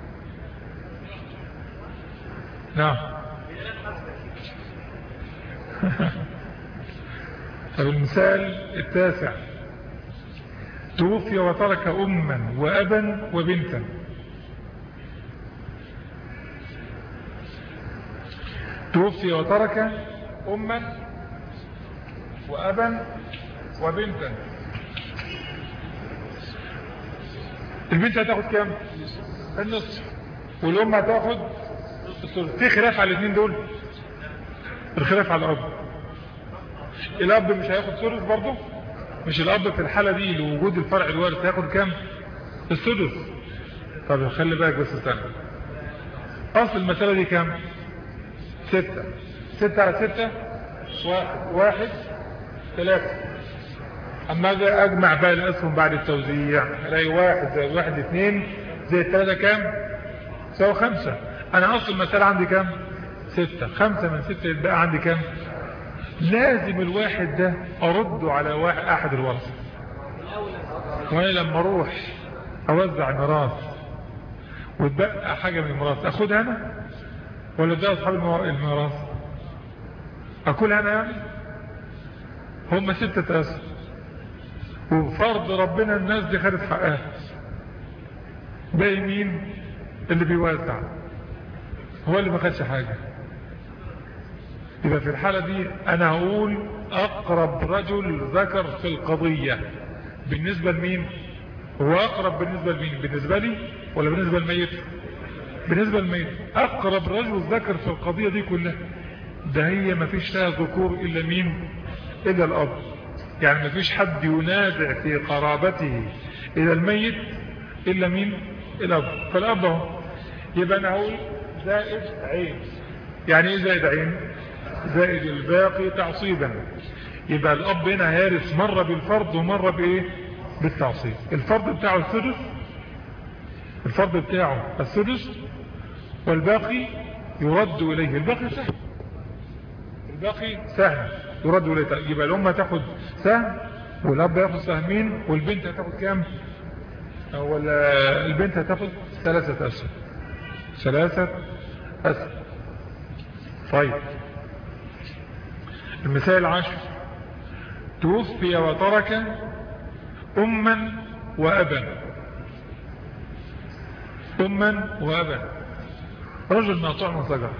نعم طب المثال التاسع توفي وترك أما وأبا وبنتا توفي وترك أما وأبا وبنتا البنت هتاخد كام النصف والأم هتاخد الثلث في خلاف على الاثنين دول الخلاف على الأب الأب مش هياخد ثلث برضه مش الأب في الحالة دي لوجود الفرع الوارث هياخد كام السدس طب خلي بالك بس استنى أصل المسألة دي كام ستة ستة على ستة واحد واحد ثلاثة اما اجي اجمع بقى الاسهم بعد التوزيع الاقي واحد زائد واحد اثنين زائد ثلاثة كام سوى خمسة انا اصل المسألة عندي كام ستة خمسة من ستة يتبقى عندي كام لازم الواحد ده ارده على واحد احد الورثة وانا لما اروح اوزع ميراث وتبقى حاجة من الميراث اخدها انا ولا ده اصحاب الميراث اكلها انا يعني هم ستة اسهم وفرض ربنا الناس دي خدت حقها باقي مين اللي بيوزع هو اللي ما خدش حاجة يبقى في الحالة دي انا هقول اقرب رجل ذكر في القضية بالنسبة لمين هو اقرب بالنسبة لمين بالنسبة لي ولا بالنسبة للميت بالنسبة للميت اقرب رجل ذكر في القضية دي كلها ده هي ما فيش لها ذكور الا مين الا الاب يعني ما فيش حد ينازع في قرابته الى الميت الا مين الاب فالاب اهو يبقى انا هقول زائد عين يعني ايه زائد عين زائد الباقي تعصيبا يبقى الاب هنا هارس مرة بالفرض ومرة بايه بالتعصيب الفرض بتاعه السدس الفرض بتاعه السدس والباقي يرد اليه الباقي سهل الباقي سهم يرد اليه يبقى الام تاخد سهم والاب ياخد سهمين والبنت هتاخد كام ولا البنت هتاخد ثلاثة اسهم ثلاثة اسهم طيب المثال العاشر توفي وترك أما وأبا أما وأبا رجل مقطوع من شجرة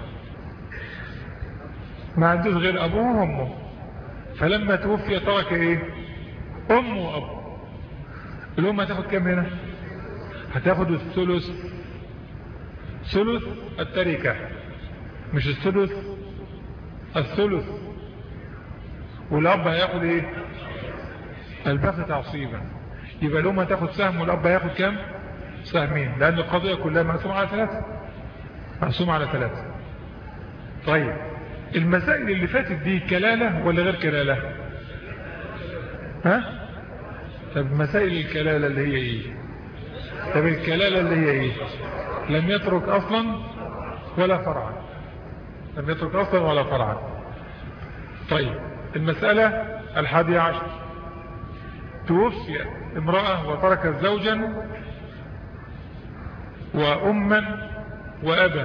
ما عندوش غير أبوه وأمه فلما توفي ترك إيه أم وأب الأم هتاخد كام هنا هتاخد الثلث ثلث التركة مش الثلث الثلث والأب هياخد إيه الباقي تعصيبا يبقى الأم هتاخد سهم والأب هياخد كام سهمين لأن القضية كلها مقسومة على ثلاثة مقسومة على ثلاثة طيب المسائل اللي فاتت دي كلالة ولا غير كلالة ها طب مسائل الكلالة اللي هي ايه طب الكلالة اللي هي ايه لم يترك اصلا ولا فرعا لم يترك اصلا ولا فرعا طيب المسألة الحادية عشر توفي امرأة وتركت زوجا وأما وأبا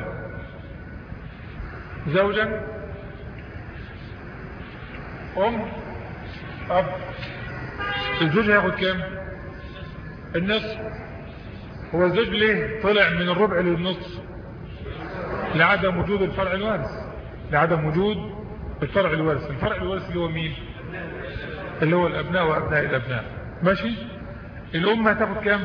زوجا أم أب الزوج هياخد كام النصف هو الزوج ليه طلع من الربع للنصف لعدم وجود الفرع الوارث لعدم وجود الفرع الوارث الفرع الوارث اللي هو مين اللي هو الأبناء وأبناء الأبناء ماشي الأم هتاخد كام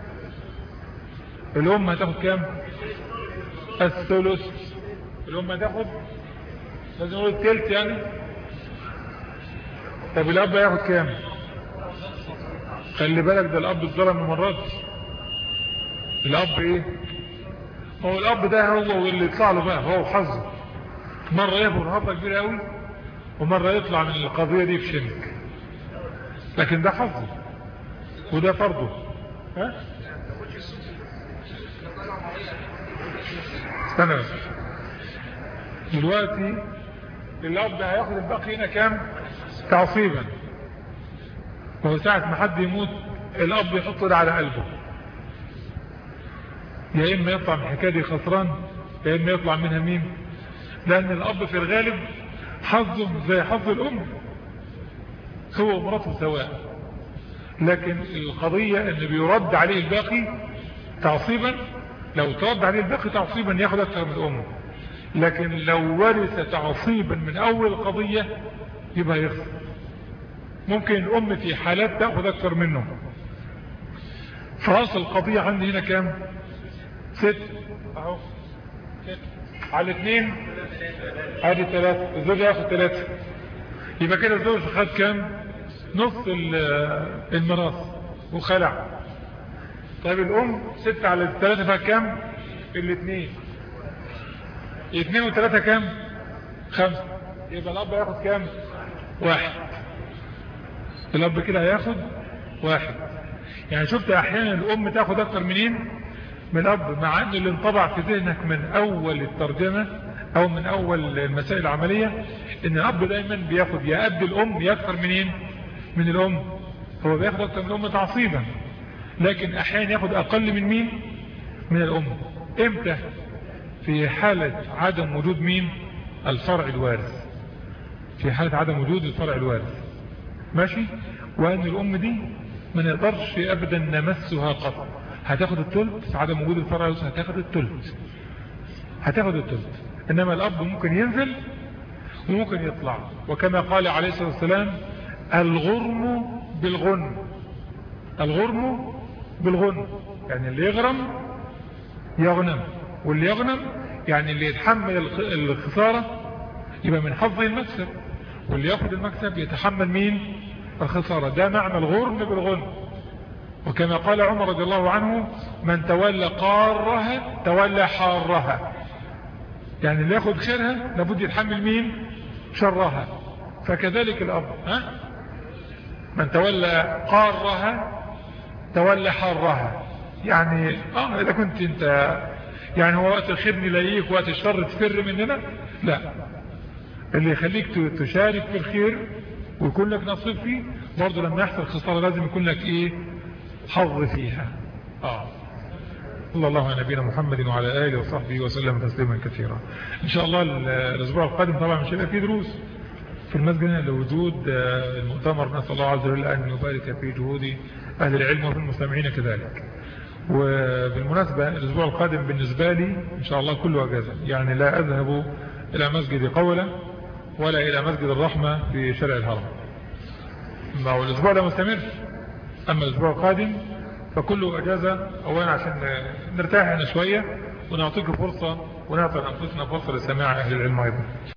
الأم هتاخد كام الثلث الأم هتاخد لازم نقول التلت يعني طب الأب هياخد كام خلي بالك ده الأب اتظلم من مرات الأب إيه هو الأب ده هو واللي يطلع له بقى هو حظه مرة يهبر هبة كبيرة قوي ومرة يطلع من القضية دي في شنك لكن ده حظه وده فرضه ها استنى بس دلوقتي الأب هياخد الباقي هنا كام تعصيبا وهو ساعة ما حد يموت الأب يحط ده على قلبه يا إما يطلع من الحكاية دي خسران يا إما يطلع منها مين لأن الأب في الغالب حظه زي حظ الأم هو ومراته سواء لكن القضية ان بيرد عليه الباقي تعصيبا لو ترد عليه الباقي تعصيبا ياخد اكثر من امه لكن لو ورث تعصيبا من اول القضية يبقى يخسر ممكن الام في حالات تاخد اكثر منه فاصل القضية عندي هنا كام ست اهو ست على اثنين ادي ثلاثة الزوج ياخد ثلاثة يبقى كده الزوج خد كام نص الميراث وخلع طيب الام ستة على الثلاثة فيها كام الاثنين اثنين وثلاثة كام خمسة يبقى الاب ياخد كام واحد الاب كده هياخد واحد يعني شفت احيانا الام تاخد اكتر منين من الاب مع ان اللي انطبع في ذهنك من اول الترجمة او من اول المسائل العملية ان الاب دايما بياخد يا قد الام يا اكتر منين من الام هو بياخد اكتر من الام تعصيبا لكن احيانا ياخد اقل من مين من الام امتى في حالة عدم وجود مين الفرع الوارث في حالة عدم وجود الفرع الوارث ماشي وان الام دي ما نقدرش ابدا نمسها قط هتاخد التلت في عدم وجود الفرع الوارث هتاخد التلت هتاخد التلت انما الاب ممكن ينزل وممكن يطلع وكما قال عليه الصلاة والسلام الغرم بالغن الغرم بالغن يعني اللي يغرم يغنم واللي يغنم يعني اللي يتحمل الخسارة يبقى من حظه المكسب واللي ياخد المكسب يتحمل مين الخسارة ده معنى الغرم بالغن وكما قال عمر رضي الله عنه من تولى قارها تولى حارها يعني اللي ياخد خيرها لابد يتحمل مين شرها فكذلك الأب ها؟ من تولى قارها تولى حارها يعني اه اذا كنت انت يعني هو وقت الخير نلاقيك وقت الشر تفر مننا لا اللي يخليك تشارك في الخير ويكون لك نصيب فيه برضه لما يحصل خسارة لازم يكون لك ايه حظ فيها اه صلى الله على نبينا محمد وعلى آله وصحبه وسلم تسليما كثيرا إن شاء الله الأسبوع القادم طبعا مش هيبقى فيه دروس في المسجد لوجود المؤتمر نسأل الله عز وجل أن يبارك في جهود أهل العلم وفي المستمعين كذلك وبالمناسبة الأسبوع القادم بالنسبة لي إن شاء الله كله أجازة يعني لا أذهب إلى مسجد قولة ولا إلى مسجد الرحمة في شارع الهرم ما هو الأسبوع ده مستمر أما الأسبوع القادم فكله أجازة أولا عشان نرتاح هنا شوية ونعطيك فرصة ونعطي أنفسنا فرصة لسماع أهل العلم أيضا